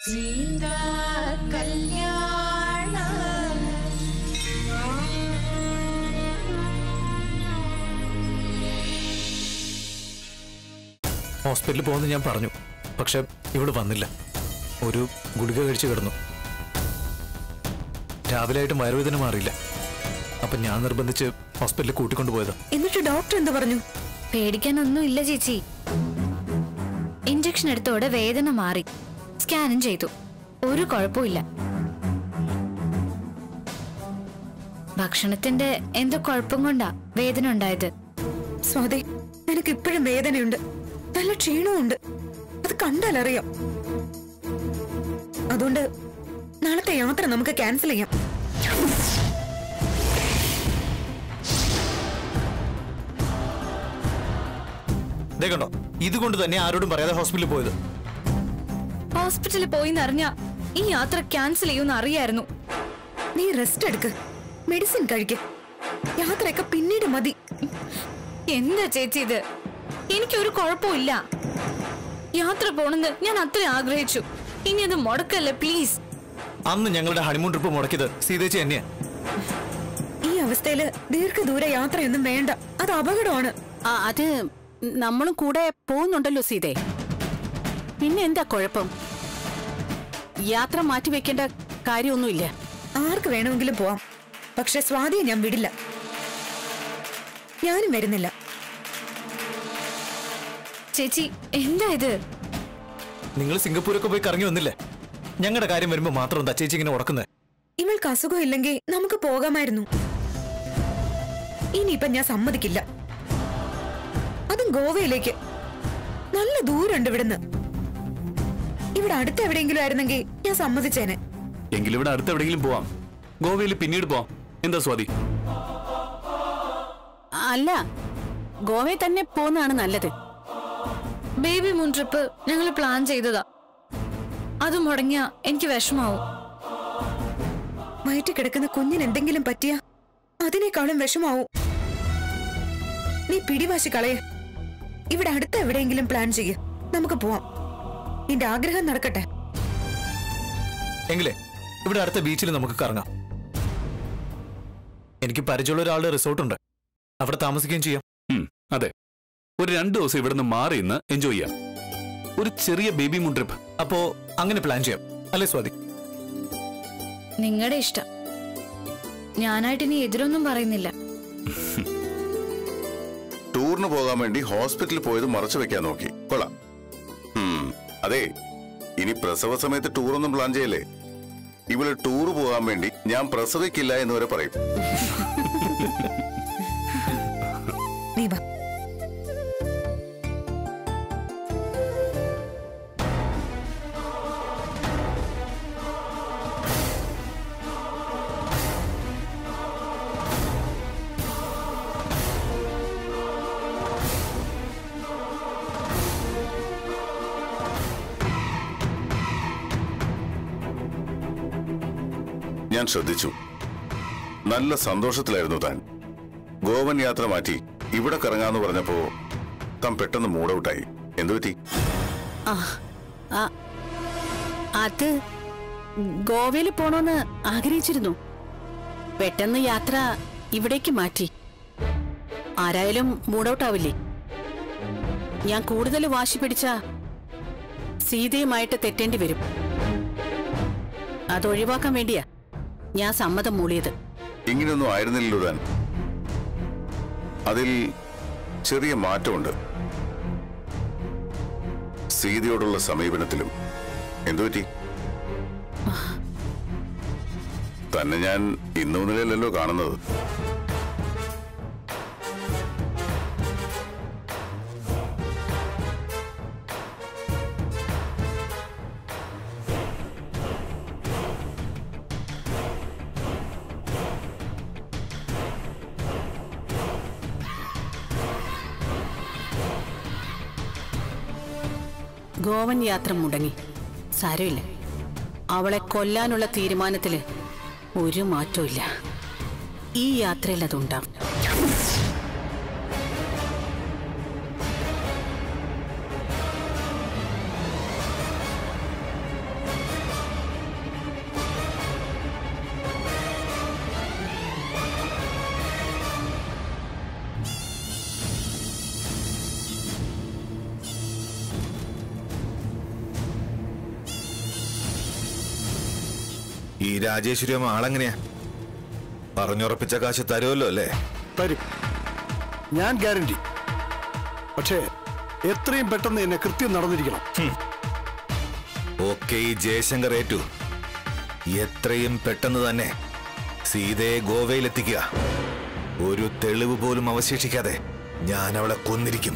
സീതാ കല്യാണ ഹോസ്പിറ്റലിൽ പോകുമെന്ന് ഞാൻ പറഞ്ഞു പക്ഷെ ഇവിടെ വന്നില്ല ഒരു ഗുളിക കഴിച്ച് കിടന്നു രാവിലെ ആയിട്ട് വയറുവേദന മാറിയില്ല അപ്പൊ ഞാൻ നിർബന്ധിച്ച് ഹോസ്പിറ്റലിൽ കൂട്ടിക്കൊണ്ടുപോയതാ എന്നിട്ട് ഡോക്ടർ എന്ത് പറഞ്ഞു പേടിക്കാനൊന്നും ഇല്ല ചേച്ചി ഇഞ്ചക്ഷൻ എടുത്തോടെ വേദന മാറി സ്കാനും ചെയ്തു ഒരു കുഴപ്പമില്ല ഭക്ഷണത്തിന്റെ എന്തോ കുഴപ്പം കൊണ്ടാ വേദന ഉണ്ടായത് സ്വാതി നിനക്ക് ഇപ്പോഴും വേദനയുണ്ട് നല്ല ക്ഷീണവുമുണ്ട് അത് കണ്ടാലറിയാം അതുകൊണ്ട് നാളത്തെ യാത്ര നമുക്ക് ക്യാൻസൽ ചെയ്യാം ദേ കണ്ടോ ഇതുകൊണ്ട് തന്നെ ആരോടും പറയാതെ ഹോസ്പിറ്റലിൽ പോയത് ഹോസ്പിറ്റലിൽ പോയി അറിഞ്ഞ ഈ യാത്ര ക്യാൻസൽ ചെയ്യുമെന്ന് അറിയായിരുന്നു നീ റെസ്റ്റ് എടുക്ക് മെഡിസിൻ കഴിക്ക് യാത്രയൊക്കെ പിന്നീട് മതി എന്താ ചേച്ചി ഇത് എനിക്കൊരു കുഴപ്പമില്ല യാത്ര പോണെന്ന് ഞാൻ അത്ര ആഗ്രഹിച്ചു ഇനി അത് മുടക്കല്ലേ പ്ലീസ് അന്ന് ഞങ്ങളുടെ ഹണിമൂൺ ട്രിപ്പ് മുടക്കിയത് സീതേച്ചി തന്നെയാ ഈ അവസ്ഥയില് ദീർഘദൂര യാത്രയൊന്നും വേണ്ട അത് അപകടമാണ് ആ അത് നമ്മളും കൂടെ പോകുന്നുണ്ടല്ലോ സീതേ പിന്നെ എന്താ കുഴപ്പം യാത്ര മാറ്റിവെക്കേണ്ട കാര്യമൊന്നുമില്ല ആർക്ക് വേണമെങ്കിലും പോവാം പക്ഷെ സ്വാതിയെ ഞാൻ വിടില്ല ഞാനും വരുന്നില്ല ചേച്ചി എന്താ ഇത് നിങ്ങൾ സിംഗപ്പൂരൊക്കെ പോയി കറങ്ങി വന്നില്ലേ ഞങ്ങളുടെ കാര്യം വരുമ്പോ മാത്രം എന്താ ചേച്ചി ഇങ്ങനെ ഉടക്കുന്നത് ഇവൾക്ക് അസുഖം ഇല്ലെങ്കിൽ നമുക്ക് പോകാമായിരുന്നു ഇനിയിപ്പൊ ഞാൻ സമ്മതിക്കില്ല അതും ഗോവയിലേക്ക് നല്ല ദൂരമുണ്ട് ഇവിടുന്ന് ഇവിടെ അടുത്ത് എവിടെയെങ്കിലും ആയിരുന്നെങ്കിൽ ഞാൻ സമ്മതിച്ചേനെ എങ്കിലും ഇവിടെ അടുത്ത് എവിടെയെങ്കിലും പോവാം ഗോവയിൽ പിന്നീട് പോവാം എന്താ സ്വാതി അല്ല ഗോവയിൽ തന്നെ പോകുന്നതാണ് നല്ലത് ബേബി മൂൺ ട്രിപ്പ് ഞങ്ങൾ പ്ലാൻ ചെയ്തതാ അത് മുടങ്ങിയ എനിക്ക് വിഷമാവും വയറ്റിൽ കിടക്കുന്ന കുഞ്ഞിന് എന്തെങ്കിലും പറ്റിയ അതിനേക്കാളും വിഷമാവും നീ പിടിവാശി കളയെ ഇവിടെ അടുത്ത് എവിടെയെങ്കിലും പ്ലാൻ ചെയ്യ് നമുക്ക് പോവാം നിന്റെ ആഗ്രഹം നടക്കട്ടെ എങ്കിലേ ഇവിടെ അടുത്ത ബീച്ചിൽ നമുക്ക് കറങ്ങാം എനിക്ക് പരിചയമുള്ള ഒരാളുടെ റിസോർട്ടുണ്ട് അവിടെ താമസിക്കുകയും ചെയ്യാം ഉം, അതെ ഒരു രണ്ടു ദിവസം ഇവിടുന്ന് മാറി ഇന്ന് എൻജോയ് ചെയ്യാം ഒരു ചെറിയ ബേബി മൂൺ ട്രിപ്പ് അപ്പോ അങ്ങനെ പ്ലാൻ ചെയ്യാം അല്ലേ സ്വാതി നിങ്ങളുടെ ഇഷ്ടം ഞാനായിട്ട് ഇനി എതിരൊന്നും പറയുന്നില്ല ടൂറിന് പോകാൻ വേണ്ടി ഹോസ്പിറ്റലിൽ പോയത് മറച്ചു വെക്കാൻ നോക്കി കൊള്ളാം ഉം, അതെ ഇനി പ്രസവ സമയത്ത് ടൂറൊന്നും പ്ലാൻ ചെയ്യല്ലേ ഇവള് ടൂർ പോകാൻ വേണ്ടി ഞാൻ പ്രസവിക്കില്ല എന്ന് വരെ പറയും നീ വാ ഞാൻ ശ്രദ്ധിച്ചു നല്ല സന്തോഷത്തിലായിരുന്നു താൻ ഗോവൻ യാത്ര മാറ്റി ഇവിടെ കറങ്ങാന്ന് പറഞ്ഞപ്പോ താൻ പെട്ടെന്ന് മൂഡ് ഔട്ടായി എന്തുപറ്റി ആ ആ, അത് ഗോവയിൽ പോണോന്ന് ആഗ്രഹിച്ചിരുന്നു പെട്ടെന്ന് യാത്ര ഇവിടേക്ക് മാറ്റി ആരായാലും മൂഡൌട്ടാവില്ലേ ഞാൻ കൂടുതൽ വാശി പിടിച്ച സീതയുമായിട്ട് തെറ്റേണ്ടി വരും അതൊഴിവാക്കാൻ വേണ്ടിയാ ഞാൻ സമ്മതം മൂളിയത് ഇങ്ങനെയൊന്നും ആയിരുന്നില്ലല്ലോ താൻ അതിൽ ചെറിയ മാറ്റമുണ്ട് സീതയോടുള്ള സമീപനത്തിലും എന്തുപറ്റി തന്നെ ഞാൻ ഇന്നു മുതലല്ലോ കാണുന്നത് ഗോവൻ യാത്ര മുടങ്ങി സാരമില്ല അവളെ കൊല്ലാനുള്ള തീരുമാനത്തില് ഒരു മാറ്റവും ഇല്ല ഈ യാത്രയിൽ അതുണ്ടാവും ഈ രാജേശ്വരിയമ്മ ആളെങ്ങനെയാ പറഞ്ഞുറപ്പിച്ച കാശ് തരുമല്ലോ അല്ലേ തരും ഞാൻ ഗ്യാരണ്ടി പക്ഷേ എത്രയും പെട്ടെന്ന് എന്നെ കൃത്യം നടന്നിരിക്കണം ഒക്കെ ഈ ജയശങ്കർ ഏറ്റു എത്രയും പെട്ടെന്ന് തന്നെ സീതയെ ഗോവയിലെത്തിക്കുക ഒരു തെളിവ് പോലും അവശേഷിക്കാതെ ഞാൻ അവളെ കൊന്നിരിക്കും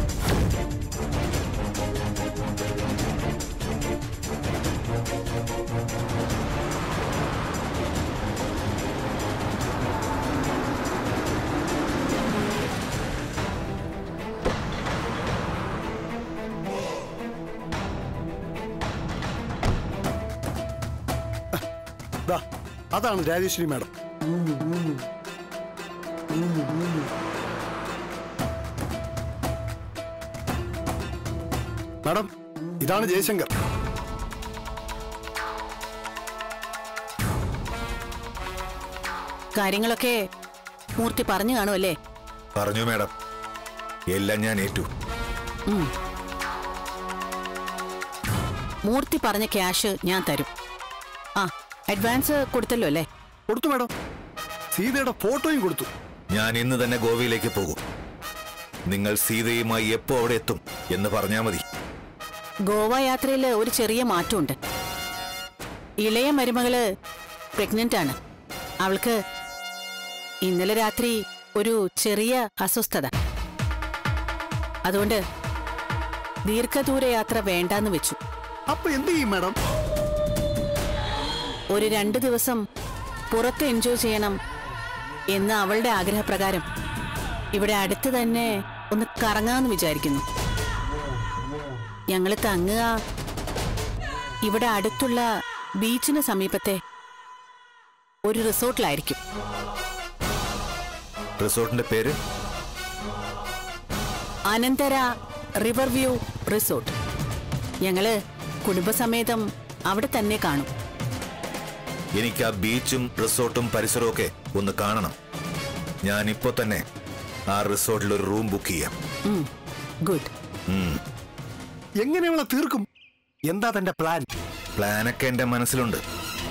ദാ അതാണ് രാജേശ്വരി മാഡം മാഡം ഇതാണ് ജയശങ്കർ കാര്യങ്ങളൊക്കെ മൂർത്തി പറഞ്ഞു കാണുമല്ലേ പറഞ്ഞു മേഡം എല്ലാം ഞാൻ ഏറ്റു മൂർത്തി പറഞ്ഞ ക്യാഷ് ഞാൻ തരും ആ അഡ്വാൻസ് കൊടുത്തല്ലോ അല്ലേ കൊടുത്തു മാഡം സീതയുടെ ഫോട്ടോയും കൊടുത്തു ഞാൻ ഇന്ന് തന്നെ ഗോവയിലേക്ക് പോകും നിങ്ങൾ സീതയുമായി എപ്പോ അവിടെ എത്തും എന്ന് പറഞ്ഞാൽ മതി ഗോവ യാത്രയിൽ ഒരു ചെറിയ മാറ്റമുണ്ട് ഇളയ മരുമകള് പ്രഗ്നന്റ് ആണ് അവൾക്ക് ഇന്നലെ രാത്രി ഒരു ചെറിയ അസ്വസ്ഥത അതുകൊണ്ട് ദീർഘദൂര യാത്ര വേണ്ടാന്ന് വെച്ചു അപ്പൊ എന്ത് ചെയ്യും മാഡം ഒരു രണ്ട് ദിവസം പുറത്ത് എൻജോയ് ചെയ്യണം എന്ന അവളുടെ ആഗ്രഹപ്രകാരം ഇവിടെ അടുത്ത് തന്നെ ഒന്ന് കറങ്ങാന്ന് വിചാരിക്കുന്നു ഞങ്ങൾ തങ്ങുക ഇവിടെ അടുത്തുള്ള ബീച്ചിന് സമീപത്തെ ഒരു റിസോർട്ടിലായിരിക്കും റിസോർട്ടിന്റെ പേര് അനന്തര റിവർ വ്യൂ റിസോർട്ട് ഞങ്ങള് കുടുംബസമേതം അവിടെ തന്നെ കാണും എനിക്ക് ആ ബീച്ചും റിസോർട്ടും പരിസരവും ഒക്കെ ഒന്ന് കാണണം ഞാൻ ഇപ്പോ തന്നെ ആ റിസോർട്ടിൽ ഒരു റൂം ബുക്ക് ചെയ്യാം ഗുഡ് എങ്ങനെ അവളെ തീർക്കും എന്താ തന്റെ പ്ലാൻ പ്ലാനൊക്കെ എന്റെ മനസ്സിലുണ്ട്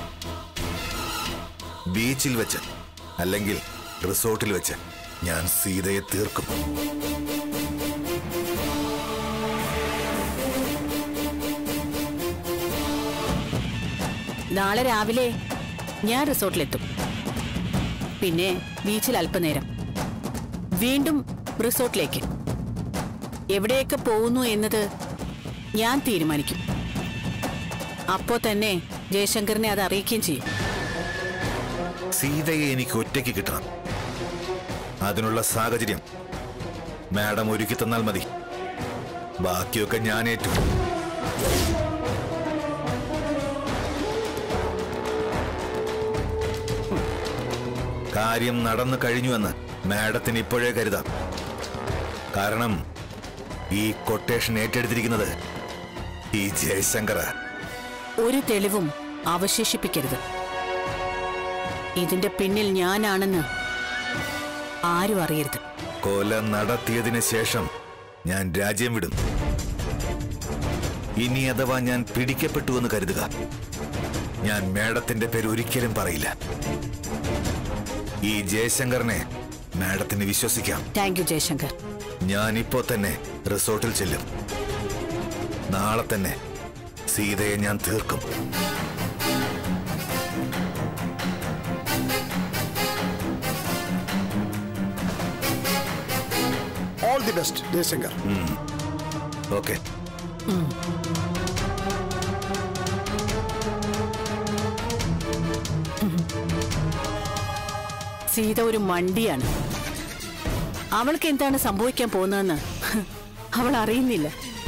ബീച്ചിൽ വെച്ച് അല്ലെങ്കിൽ റിസോർട്ടിൽ വെച്ച് ഞാൻ സീതയെ തീർക്കും നാളെ രാവിലെ ഞാൻ റിസോർട്ടിലെത്തും പിന്നെ ബീച്ചിൽ അല്പനേരം വീണ്ടും റിസോർട്ടിലേക്ക് എവിടെയൊക്കെ പോകുന്നു എന്നത് ഞാൻ തീരുമാനിക്കും അപ്പോ തന്നെ ജയശങ്കറിനെ അത് അറിയിക്കുകയും ചെയ്യും സീതയെ എനിക്ക് ഒറ്റയ്ക്ക് കിട്ടണം അതിനുള്ള സാഹചര്യം മാഡം ഒരുക്കി തന്നാൽ മതി ബാക്കിയൊക്കെ ഞാൻ ഏറ്റു കാര്യം നടന്നു കഴിഞ്ഞുവെന്ന് മാഡത്തിന് ഇപ്പോഴേ കരുതാം കാരണം ഈ കൊട്ടേഷൻ ഏറ്റെടുത്തിരിക്കുന്നത് ഈ ജയശങ്കർ ഒരു തെളിവും അവശേഷിപ്പിക്കരുത് ഇതിന്റെ പിന്നിൽ ഞാനാണെന്ന് ആരും അറിയരുത് കൊല നടത്തിയതിന് ശേഷം ഞാൻ രാജ്യം വിടും ഇനി അഥവാ ഞാൻ പിടിക്കപ്പെട്ടു എന്ന് കരുതുക ഞാൻ മേഡത്തിന്റെ പേര് ഒരിക്കലും പറയില്ല ഈ ജയശങ്കറിനെ മാഡത്തിന് വിശ്വസിക്കാം താങ്ക് യു ജയശങ്കർ ഞാൻ ഇപ്പോ തന്നെ റിസോർട്ടിൽ ചെല്ലും നാളെ തന്നെ സീതയെ ഞാൻ തീർക്കും all the best Jayashankar okay Sita ഒരു മണ്ടിയാണ് അവൾക്ക് എന്താണ് സംഭവിക്കാൻ പോകുന്നതെന്ന് അവൾ അറിയുന്നില്ല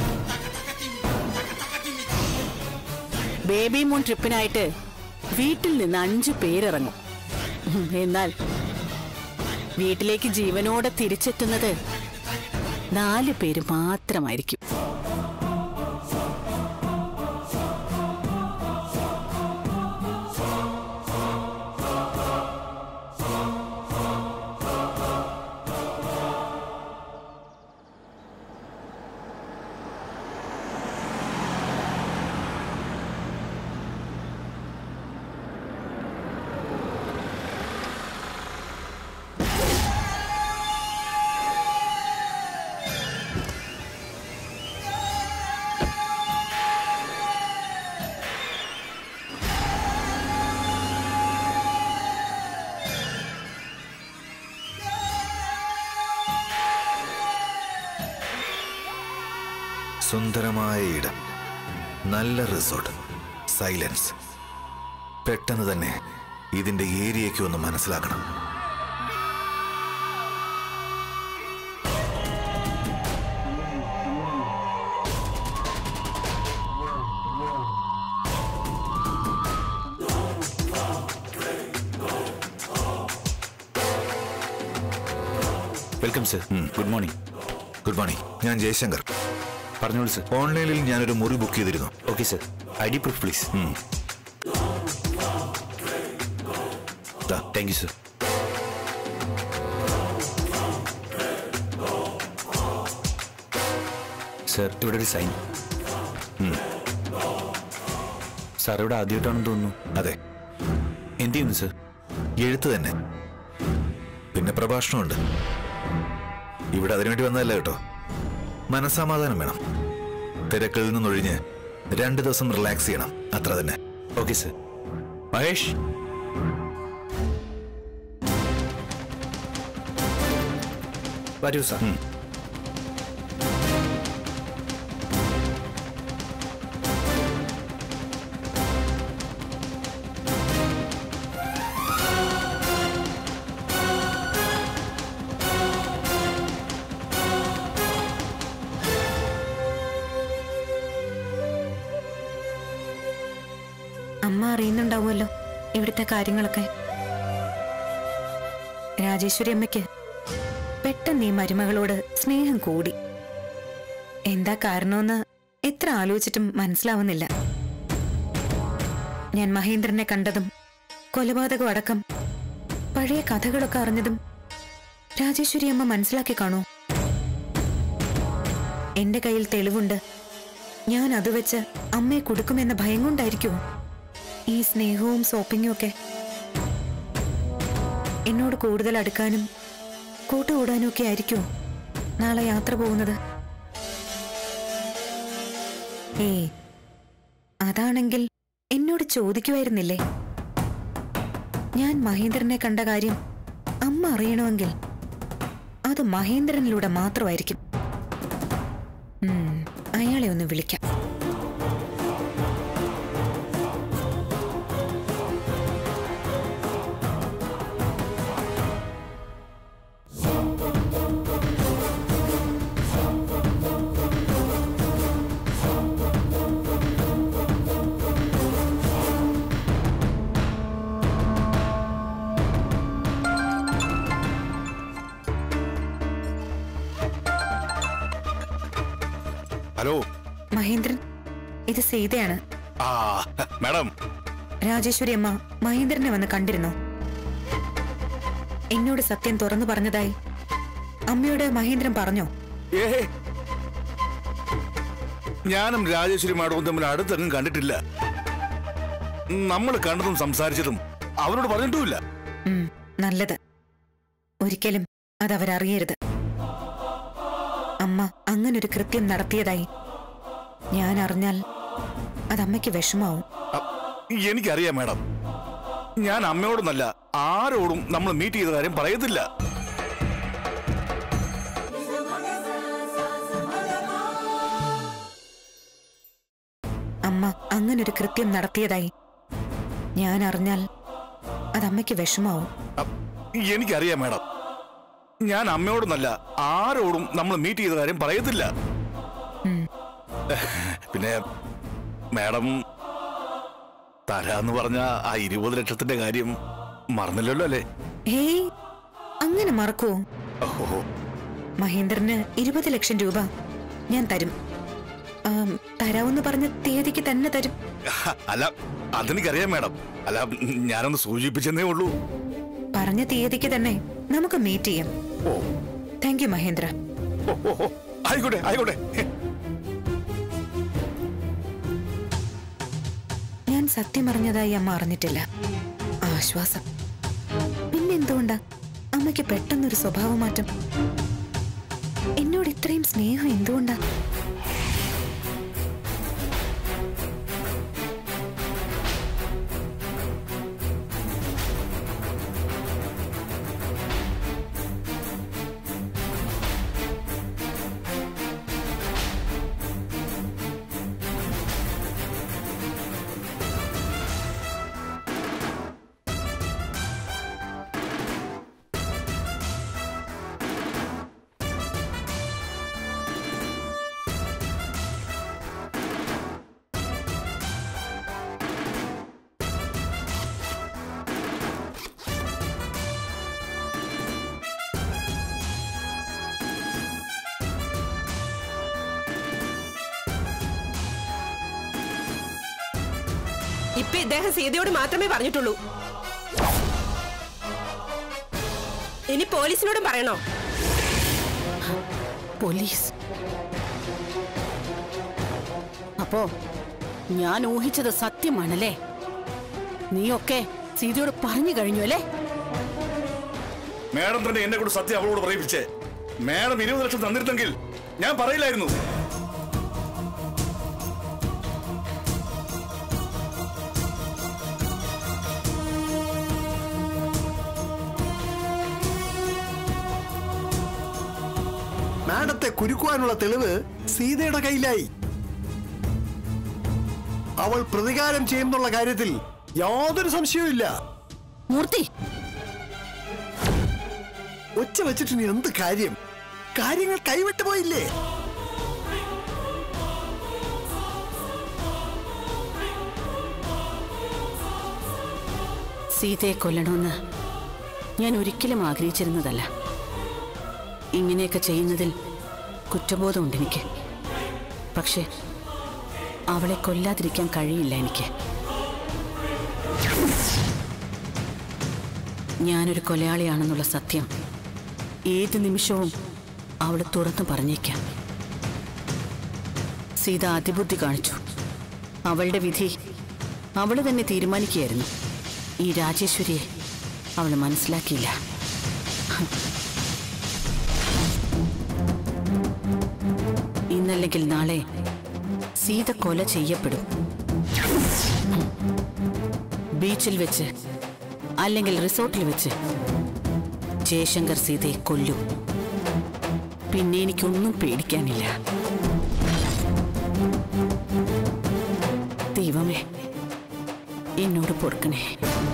ബേബി മൂൺ ട്രിപ്പിനായിട്ട് വീട്ടിൽ നിന്ന് അഞ്ചു പേരിറങ്ങും ഉം, എന്നാൽ വീട്ടിലേക്ക് ജീവനോടെ തിരിച്ചെത്തുന്നത് നാല് പേര് മാത്രമായിരിക്കും സുന്ദരമായ ഇടം നല്ല റിസോർട്ട് സൈലൻസ് പെട്ടെന്ന് തന്നെ ഇതിന്റെ ഏരിയയ്ക്ക് ഒന്ന് മനസ്സിലാക്കണം welcome sir good morning good morning ഞാൻ ജയശങ്കർ പറഞ്ഞോളൂ സർ ഓൺലൈനിൽ ഞാനൊരു മുറി ബുക്ക് ചെയ്തിരുന്നു okay sir I D proof please ദാ, താങ്ക് യു സർ സർ ഇവിടെ ഒരു സൈൻ സാർ ഇവിടെ ആദ്യമായിട്ടാണെന്ന് തോന്നുന്നു അതെ എന്ത് ചെയ്യുന്നു സർ എഴുത്ത് തന്നെ പിന്നെ പ്രഭാഷണമുണ്ട് ഇവിടെ അതിനുവേണ്ടി വന്നതല്ല കേട്ടോ മനസ്സമാധാനം വേണം തിരക്കിൽ നിന്നൊഴിഞ്ഞ് രണ്ട് ദിവസം റിലാക്സ് ചെയ്യണം അത്ര തന്നെ ഓക്കെ സർ മഹേഷ് വരൂ സാർ അമ്മ അറിയുന്നുണ്ടാവുമല്ലോ ഇവിടുത്തെ കാര്യങ്ങളൊക്കെ രാജേശ്വരി അമ്മയ്ക്ക് പെട്ടെന്ന് ഈ മരുമകളോട് സ്നേഹം കൂടി എന്താ കാരണമെന്ന് എത്ര ആലോചിച്ചിട്ടും മനസ്സിലാവുന്നില്ല ഞാൻ മഹേന്ദ്രനെ കണ്ടതും കൊലപാതകം അടക്കം പഴയ കഥകളൊക്കെ അറിഞ്ഞതും രാജേശ്വരി അമ്മ മനസ്സിലാക്കി കാണൂ എന്റെ കയ്യിൽ തെളിവുണ്ട് ഞാൻ അത് വെച്ച് അമ്മയെ കൊടുക്കുമെന്ന ഭയം കൊണ്ടായിരിക്കുമോ ഈ സ്നേഹവും സോപ്പിങ്ങും ഒക്കെ എന്നോട് കൂടുതൽ അടുക്കാനും കൂട്ടുകൂടാനും ഒക്കെ ആയിരിക്കുമോ നാളെ യാത്ര പോകുന്നത് ഏയ് അതാണെങ്കിൽ എന്നോട് ചോദിക്കുമായിരുന്നില്ലേ ഞാൻ മഹേന്ദ്രനെ കണ്ട കാര്യം അമ്മ അറിയണമെങ്കിൽ അത് മഹേന്ദ്രനിലൂടെ മാത്രമായിരിക്കും ഉം, അയാളെ ഒന്ന് വിളിക്കാം ഹലോ മഹേന്ദ്രൻ ഇത് സീതയാണ് ആ മാഡം രാജേശ്വരി അമ്മ മഹേന്ദ്രനെ വന്ന് കണ്ടിരുന്നോ എന്നോട് സത്യം തുറന്നു പറഞ്ഞതായി അമ്മയോട് മഹേന്ദ്രൻ പറഞ്ഞോ ഏ ഞാനും രാജേശ്വരി മാഡവും തമ്മിൽ അടുത്തെങ്ങും കണ്ടിട്ടില്ല നമ്മൾ കണ്ടതും സംസാരിച്ചതും അവരോട് പറഞ്ഞിട്ടുമില്ല ഉം, നല്ലത് ഒരിക്കലും അതവരറിയരുത് അമ്മ അങ്ങനൊരു കൃത്യം നടത്തിയതായി ഞാൻ അറിഞ്ഞാൽ അതമ്മയ്ക്ക് വിഷമാവും അ- എനിക്കറിയാം മാഡം ഞാൻ അമ്മയോടൊന്നല്ല ആരോടും നമ്മൾ മീറ്റ് ചെയ്ത കാര്യം പറയത്തില്ല അമ്മ അങ്ങനൊരു കൃത്യം നടത്തിയതായി ഞാൻ അറിഞ്ഞാൽ അതമ്മയ്ക്ക് വിഷമാവും അ- എനിക്കറിയാം മാഡം ഞാൻ അമ്മയോടൊന്നല്ല ആരോടും നമ്മൾ മീറ്റ് ചെയ്ത കാര്യം പറയത്തില്ല പിന്നെ മാഡം തരാന്ന് പറഞ്ഞ ആ ഇരുപത് ലക്ഷത്തിന്റെ കാര്യം മറന്നില്ലല്ലോ അല്ലേ ഹേയ് അങ്ങനെ മറക്കുവോ ഓഹോ മഹേന്ദ്രന് ഇരുപത് ലക്ഷം രൂപ ഞാൻ തരും ആം, തരാമെന്ന് പറഞ്ഞ തീയതിക്ക് തന്നെ തരും അല്ല അതെനിക്കറിയാം മാഡം അല്ല ഞാനൊന്ന് സൂചിപ്പിച്ചെന്നേ ഉള്ളൂ പറഞ്ഞ തീയതിക്ക് തന്നെ നമുക്ക് മീറ്റ് ചെയ്യാം ഓ താങ്ക് യു മഹേന്ദ്ര ഓ, ഓ, ഓ. ആയിക്കോട്ടെ ആയിക്കോട്ടെ ഞാൻ സത്യം അറിഞ്ഞതായി അമ്മ അറിഞ്ഞിട്ടില്ല ആശ്വാസം പിന്നെന്തുകൊണ്ടാ അമ്മയ്ക്ക് പെട്ടെന്നൊരു സ്വഭാവമാറ്റം എന്നോട് ഇത്രയും സ്നേഹം എന്തുകൊണ്ടാ ഇപ്പൊ ഇദ്ദേഹം സീതയോട് മാത്രമേ പറഞ്ഞിട്ടുള്ളൂ ഇനി പോലീസിനോടും പറയണോ പോലീസ് അപ്പോ ഞാൻ ഊഹിച്ചത് സത്യമാണല്ലേ നീയൊക്കെ സീതയോട് പറഞ്ഞു കഴിഞ്ഞു അല്ലേ മാഡം തന്നെ എന്നെ കൂടെ സത്യം അവളോട് പറയിപ്പിച്ചേ മാഡം ഇരുപത് ലക്ഷം തന്നിരുന്നെങ്കിൽ ഞാൻ പറയില്ലായിരുന്നു മാഡത്തെ കുരുക്കുവാനുള്ള തെളിവ് സീതയുടെ കയ്യിലായി അവൾ പ്രതികാരം ചെയ്യുന്നുള്ള കാര്യത്തിൽ യാതൊരു സംശയവുമില്ല മൂർത്തി ഒച്ച വെച്ചിട്ട് ഇനി എന്ത് കാര്യം കാര്യങ്ങൾ കൈവിട്ടു പോയില്ലേ സീതയെ കൊല്ലണമെന്ന് ഞാൻ ഒരിക്കലും ആഗ്രഹിച്ചിരുന്നതല്ല ഇങ്ങനെയൊക്കെ ചെയ്യുന്നതിൽ കുറ്റബോധമുണ്ട് എനിക്ക് പക്ഷേ അവളെ കൊല്ലാതിരിക്കാൻ കഴിയില്ല എനിക്ക് ഞാനൊരു കൊലയാളിയാണെന്നുള്ള സത്യം ഏത് നിമിഷവും അവൾ തുറന്നു പറഞ്ഞേക്കാം സീത അതിബുദ്ധി കാണിച്ചു അവളുടെ വിധി അവൾ തന്നെ തീരുമാനിക്കുകയായിരുന്നു ഈ രാജേശ്വരിയെ അവൾ മനസ്സിലാക്കിയില്ല ഇന്നല്ലെങ്കിൽ നാളെ സീത കൊല ചെയ്യപ്പെടും ബീച്ചിൽ വെച്ച് അല്ലെങ്കിൽ റിസോർട്ടിൽ വെച്ച് ജയശങ്കർ സീതയെ കൊല്ലും പിന്നെ എനിക്കൊന്നും പേടിക്കാനില്ല ദൈവമേ എന്നോട് പൊറുക്കണേ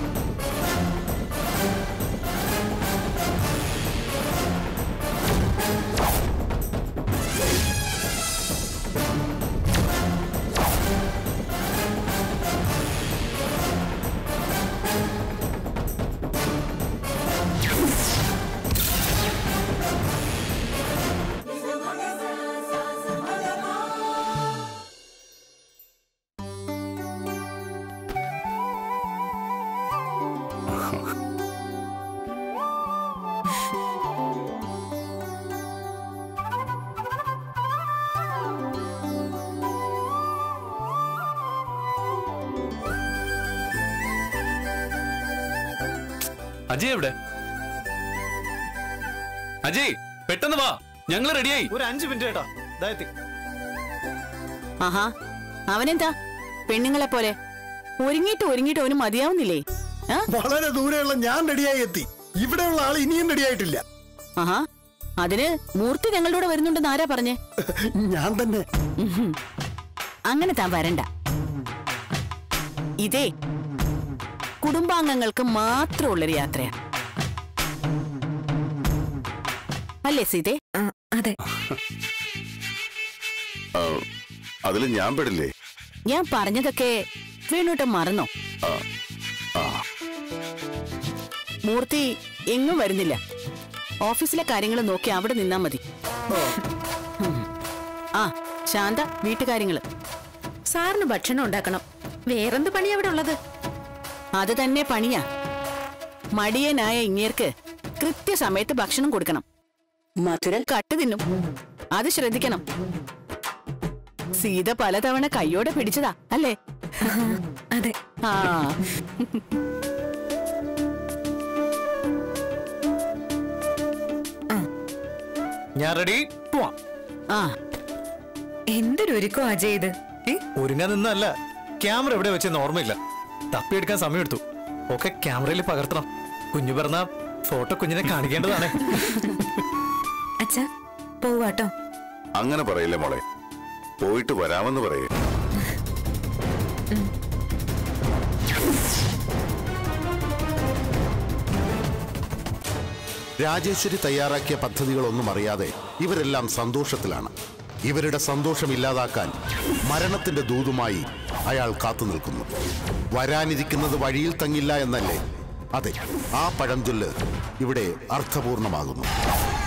അജയ് എവിടെ അജയ് പെട്ടെന്ന് വാ ഞങ്ങൾ റെഡിയായി ഒരു അഞ്ച് മിനിറ്റ് കേട്ടോ ദായത്തി ആഹാ അവനെന്താ പെണ്ണുങ്ങളെ പോലെ ഒരുങ്ങിയിട്ട് ഒരുങ്ങിയിട്ട് അവന് മതിയാവുന്നില്ലേ ആ? വളരെ ദൂരെയുള്ള ഞാൻ റെഡിയായി എത്തി ഇവിടെയുള്ള ആൾ ഇനിയും റെഡിയായിട്ടില്ല ആഹാ അതിന് മൂർത്തി ഞങ്ങളുടെ കൂടെ വരുന്നുണ്ടെന്ന് ആരാ പറഞ്ഞേ ഞാൻ തന്നെ ഉഹും. അങ്ങനെ താൻ വരണ്ട ഇതേ കുടുംബാംഗങ്ങൾക്ക് മാത്രമുള്ളൊരു യാത്രയാ അല്ലേ സീതേ ആ, അതെ അതിൽ ഞാൻ പെടില്ലേ ഞാൻ പറഞ്ഞതൊക്കെ വീണോട്ട് മറന്നോ ആ, ആ. മൂർത്തി എങ്ങും വരുന്നില്ല ഓഫീസിലെ കാര്യങ്ങൾ നോക്കി അവിടെ നിന്നാ മതി ഉം. ആ ശാന്ത വീട്ടുകാര്യങ്ങള് സാറിന് ഭക്ഷണം ഉണ്ടാക്കണം വേറെന്ത് പണി അവിടെ ഉള്ളത് അത് തന്നെ പണിയാ മടിയനായ ഇങ്ങേർക്ക് കൃത്യസമയത്ത് ഭക്ഷണം കൊടുക്കണം മധുരം കട്ട് തിന്നും അത് ശ്രദ്ധിക്കണം സീത പലതവണ കയ്യോടെ പിടിച്ചതാ അല്ലേ അതെ ആ ഞാൻ റെഡി പോവാം ആ എന്തൊരു ഒരുക്കോ അജയ് ഇത് ഏ? ഒരുങ്ങാൻ നിന്നല്ല ക്യാമറ എവിടെ വെച്ചെന്ന് ഓർമ്മയില്ല തപ്പിയെടുക്കാൻ സമയമെടുത്തു ഒക്കെ ക്യാമറയിൽ പകർത്തണം കുഞ്ഞു പറഞ്ഞ ഫോട്ടോ കുഞ്ഞിനെ കാണിക്കേണ്ടതാണ് അച്ഛാ പോവാട്ടോ അങ്ങനെ പറയില്ലേ മോളെ പോയിട്ട് വരാമെന്ന് പറയേ രാജേശ്വരി തയ്യാറാക്കിയ പദ്ധതികളൊന്നും അറിയാതെ ഇവരെല്ലാം സന്തോഷത്തിലാണ് ഇവരുടെ സന്തോഷം ഇല്ലാതാക്കാൻ മരണത്തിന്റെ ദൂതുമായി അയാൾ കാത്തു നിൽക്കുന്നു വരാനിരിക്കുന്നത് വഴിയിൽ തങ്ങില്ല എന്നല്ലേ അതെ ആ പഴഞ്ചൊല്ല് ഇവിടെ അർത്ഥപൂർണമാകുന്നു